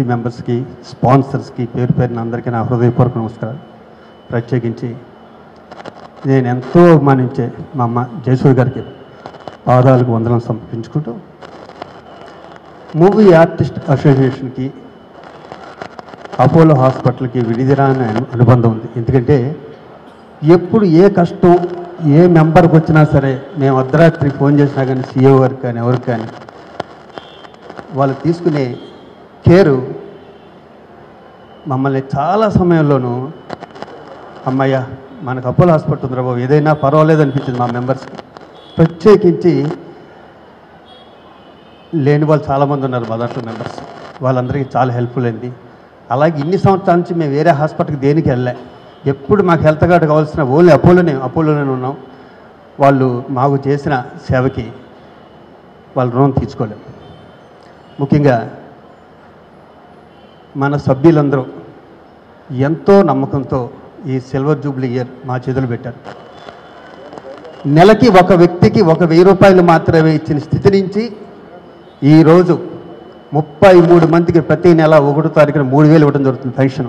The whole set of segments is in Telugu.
ఈసీ మెంబర్స్కి స్పాన్సర్స్కి పేరు పేరున అందరికీ నా హృదయపూర్వక నమస్కారం ప్రత్యేకించి నేను ఎంతో అభిమానించే మా అమ్మ జయసూరి గారికి పాదాలకు వందనం సమర్పించుకుంటూ మూవీ ఆర్టిస్ట్ అసోసియేషన్కి అపోలో హాస్పిటల్కి విడిదిరాని అను- అనుబంధం ఉంది ఎందుకంటే ఎప్పుడు ఏ కష్టం ఏ మెంబర్కి వచ్చినా సరే మేము అర్ధరాత్రి ఫోన్ చేసినా కానీ సీఏ గారికి కానీ ఎవరికి కానీ వాళ్ళు తీసుకునే కేరు మమ్మల్ని చాలా సమయంలోనూ అమ్మయ్య మనకు అపోలో హాస్పిటల్ ఉంది బాబు ఏదైనా పర్వాలేదు అనిపించింది మా మెంబర్స్కి ప్రత్యేకించి లేని వాళ్ళు చాలామంది ఉన్నారు మా దాంట్లో మెంబర్స్ వాళ్ళందరికీ చాలా హెల్ప్ఫుల్ అయింది అలాగే ఇన్ని సంవత్సరాల నుంచి మేము వేరే హాస్పిటల్కి దేనికి వెళ్ళలే ఎప్పుడు మాకు హెల్త్ కార్డు కావాల్సిన ఓన్లీ అపోలోనే అపోలోనే ఉన్నాం వాళ్ళు మాకు చేసిన సేవకి వాళ్ళ రుణం తీర్చుకోలేము ముఖ్యంగా మన సభ్యులందరూ ఎంతో నమ్మకంతో ఈ సిల్వర్ జూబ్లీ ఇయర్ మా చేతులు పెట్టారు నెలకి ఒక వ్యక్తికి ఒక వెయ్యి రూపాయలు మాత్రమే ఇచ్చిన స్థితి నుంచి ఈరోజు ముప్పై మూడు మందికి ప్రతి నెల ఒకటో తారీఖున మూడు వేలు ఇవ్వడం జరుగుతుంది పెన్షన్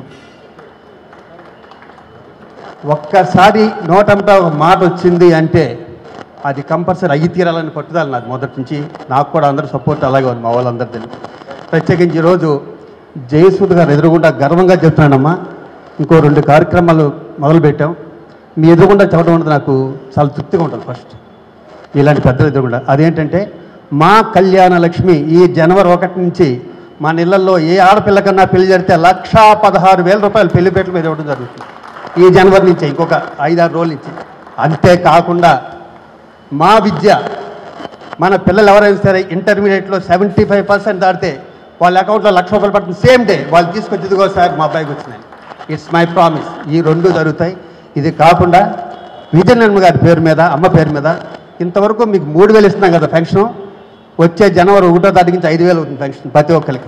ఒక్కసారి నోటంతా ఒక మాట వచ్చింది అంటే అది కంపల్సరీ అయ్యి తీరాలని పట్టుదల నాకు మొదటి నుంచి నాకు కూడా అందరూ సపోర్ట్ అలాగే ఉంది మా వాళ్ళందరిది ప్రత్యేకించి ఈరోజు జయసూద్ గారు ఎదురుగుండా గర్వంగా చెప్తున్నానమ్మా ఇంకో రెండు కార్యక్రమాలు మొదలుపెట్టాం మీ ఎదురుగుండా చెప్పడం అనేది నాకు చాలా తృప్తిగా ఉంటుంది ఫస్ట్ ఇలాంటి పెద్దలు ఎదురుగుండా అదేంటంటే మా కళ్యాణ లక్ష్మి ఈ జనవరి ఒకటి నుంచి మన ఇళ్లలో ఏ ఆడపిల్లకన్నా పెళ్లి జరిగితే లక్షా పదహారు వేల రూపాయలు పెళ్లి పేట్ల మీద ఇవ్వడం జరుగుతుంది ఈ జనవరి నుంచి ఇంకొక ఐదారు రోజుల నుంచి అంతేకాకుండా మా విద్య మన పిల్లలు ఎవరైనా సరే ఇంటర్మీడియట్లో సెవెంటీ ఫైవ్ పర్సెంట్ దాటితే వాళ్ళ అకౌంట్లో లక్ష రూపాయలు పడుతుంది సేమ్ డే వాళ్ళు తీసుకొచ్చి ఇదిగో సార్ మా అబ్బాయికి వచ్చినాయి ఇట్స్ మై ప్రామిస్ ఈ రెండు జరుగుతాయి ఇది కాకుండా విజయనన్మ గారి పేరు మీద అమ్మ పేరు మీద ఇంతవరకు మీకు మూడు వేలు ఇస్తున్నాం కదా పెన్షన్ వచ్చే జనవరి ఒకటో తారీఖు నుంచి ఐదు వేలు అవుతుంది పెన్షన్ ప్రతి ఒక్కరికి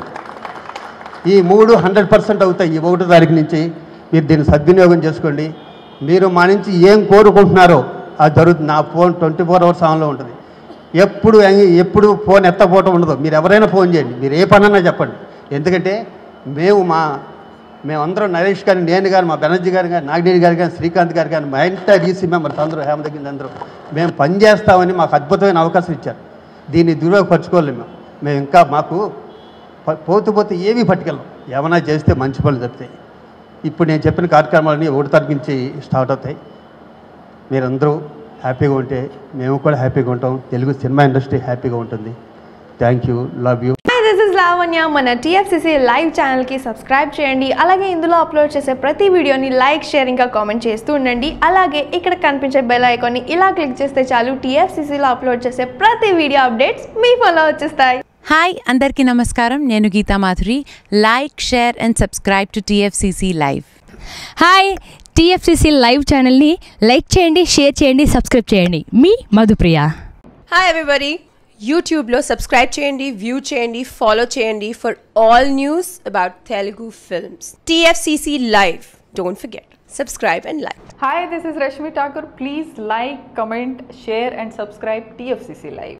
ఈ మూడు హండ్రెడ్ పర్సెంట్ అవుతాయి ఈ ఒకటో తారీఖు నుంచి మీరు దీన్ని సద్వినియోగం చేసుకోండి మీరు మా నుంచి ఏం కోరుకుంటున్నారో అది జరుగుతుంది నా ఫోన్ ట్వంటీ ఫోర్ అవర్స్ ఆన్లో ఉంటుంది ఎప్పుడు ఎప్పుడు ఫోన్ ఎత్తపోవటం ఉండదు మీరు ఎవరైనా ఫోన్ చేయండి మీరు ఏ పనన్నా చెప్పండి ఎందుకంటే మేము మా మేమందరం నరేష్ గారు నేను కానీ మా బెనర్జీ గారు కానీ నాగినేని గారు కానీ శ్రీకాంత్ గారు కానీ మా ఎంటైర్ ఈసీ మెంబర్స్ అందరూ హేమ దగ్గర అందరూ మేము పనిచేస్తామని మాకు అద్భుతమైన అవకాశం ఇచ్చారు దీన్ని దుర్యోగపరచుకోలేము మేము మేము ఇంకా మాకు ప- పోతూ పోతే ఏమీ పట్టుకెళ్ళం ఏమైనా చేస్తే మంచి పనులు జరుగుతాయి ఇప్పుడు నేను చెప్పిన కార్యక్రమాలన్నీ ఒకటి తారీఖు నుంచి స్టార్ట్ అవుతాయి మీరందరూ హ్యాపీగా ఉంటే మేము కూడా హ్యాపీగా ఉంటాం తెలుగు సినిమా ఇండస్ట్రీ హ్యాపీగా ఉంటుంది thank you love you hi this is Lavanya మన టీఎఫ్సిసి లైవ్ ఛానల్కి సబ్స్క్రైబ్ చేయండి అలాగే ఇందులో అప్లోడ్ చేసే ప్రతి వీడియోని లైక్ షేర్ ఇంకా కామెంట్ చేస్తూ ఉండండి అలాగే ఇక్కడ కనిపించే బెల్ ఐకాన్ని ఇలా క్లిక్ చేస్తే చాలు టీఎఫ్సిసిలో అప్లోడ్ చేసే ప్రతి వీడియో అప్డేట్స్ మీ ఫోన్లో వచ్చేస్తాయి హాయ్ అందరికీ నమస్కారం నేను Geetha Madhuri like share and subscribe to TFCC live hi TFCC live ఛానల్ని లైక్ చేయండి షేర్ చేయండి సబ్స్క్రైబ్ చేయండి మీ మధుప్రియ హాయ్ ఎవ్రీబడి యూట్యూబ్లో సబ్స్క్రైబ్ చేయండి వ్యూ చేయండి ఫాలో చేయండి for all news about Telugu films TFCC live don't forget subscribe and like Hi, this is Rashmi Thakur. Please like, comment, share, and subscribe TFCC Live.